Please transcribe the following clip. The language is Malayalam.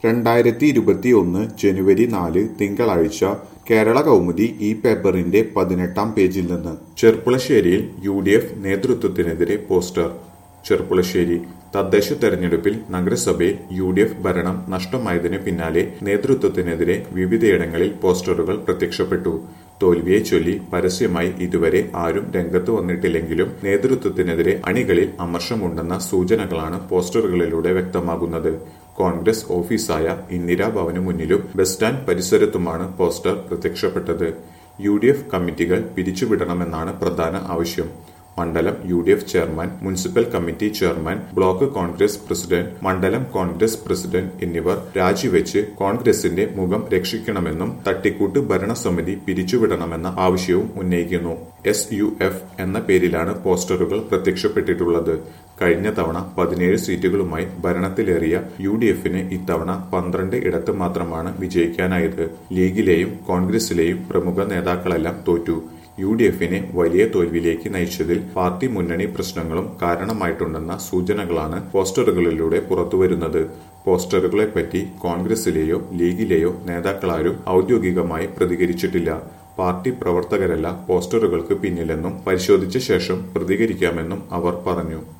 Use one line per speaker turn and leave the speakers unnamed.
രണ്ടായിരത്തി ഇരുപത്തിയൊന്ന് ജനുവരി നാല് തിങ്കളാഴ്ച കേരള കൗമുദി ഈ പേപ്പറിന്റെ പതിനെട്ടാം പേജിൽ നിന്ന് ചെർപ്പുളശ്ശേരിയിൽ യു ഡി എഫ് നേതൃത്വത്തിനെതിരെ പോസ്റ്റർ ചെർപ്പുളശ്ശേരി തദ്ദേശ തെരഞ്ഞെടുപ്പിൽ നഗരസഭയിൽ യു ഡി എഫ് ഭരണം നഷ്ടമായതിന് പിന്നാലെ നേതൃത്വത്തിനെതിരെ വിവിധയിടങ്ങളിൽ പോസ്റ്ററുകൾ പ്രത്യക്ഷപ്പെട്ടു തോൽവിയെ ചൊല്ലി പരസ്യമായി ഇതുവരെ ആരും രംഗത്ത് വന്നിട്ടില്ലെങ്കിലും നേതൃത്വത്തിനെതിരെ അണികളിൽ അമർഷമുണ്ടെന്ന സൂചനകളാണ് പോസ്റ്ററുകളിലൂടെ വ്യക്തമാകുന്നത് കോൺഗ്രസ് ഓഫീസായ ഇന്ദിരാ ഭവന് മുന്നിലും ബസ് സ്റ്റാൻഡ് പരിസരത്തുമാണ് പോസ്റ്റർ പ്രത്യക്ഷപ്പെട്ടത് യു ഡി എഫ് കമ്മിറ്റികൾ പിരിച്ചുവിടണമെന്നാണ് പ്രധാന ആവശ്യം മണ്ഡലം U D F chairman municipal committee chairman block Congress president മണ്ഡലം കോൺഗ്രസ് പ്രസിഡന്റ് എന്നിവർ രാജിവെച്ച് കോൺഗ്രസിന്റെ മുഖം രക്ഷിക്കണമെന്നും തട്ടിക്കൂട്ട് ഭരണസമിതി പിരിച്ചുവിടണമെന്ന ആവശ്യവും ഉന്നയിക്കുന്നു എസ് യു എഫ് എന്ന പേരിലാണ് പോസ്റ്ററുകൾ പ്രത്യക്ഷപ്പെട്ടിട്ടുള്ളത് കഴിഞ്ഞ തവണ പതിനേഴ് സീറ്റുകളുമായി ഭരണത്തിലേറിയ യു ഡി എഫിന് ഇത്തവണ പന്ത്രണ്ട് ഇടത്ത് മാത്രമാണ് വിജയിക്കാനായത് ലീഗിലെയും കോൺഗ്രസിലെയും പ്രമുഖ നേതാക്കളെല്ലാം തോറ്റു യു ഡി എഫിനെ വലിയ തോൽവിയിലേക്ക് നയിച്ചതിൽ പാർട്ടി മുന്നണി പ്രശ്നങ്ങളും കാരണമായിട്ടുണ്ടെന്ന സൂചനകളാണ് പോസ്റ്ററുകളിലൂടെ പുറത്തുവരുന്നത് പോസ്റ്ററുകളെപ്പറ്റി കോൺഗ്രസിലെയോ ലീഗിലെയോ നേതാക്കളാരും ഔദ്യോഗികമായി പ്രതികരിച്ചിട്ടില്ല പാർട്ടി പ്രവർത്തകരല്ല പോസ്റ്ററുകൾക്ക് പിന്നിലെന്നും പരിശോധിച്ച ശേഷം പ്രതികരിക്കാമെന്നും അവർ പറഞ്ഞു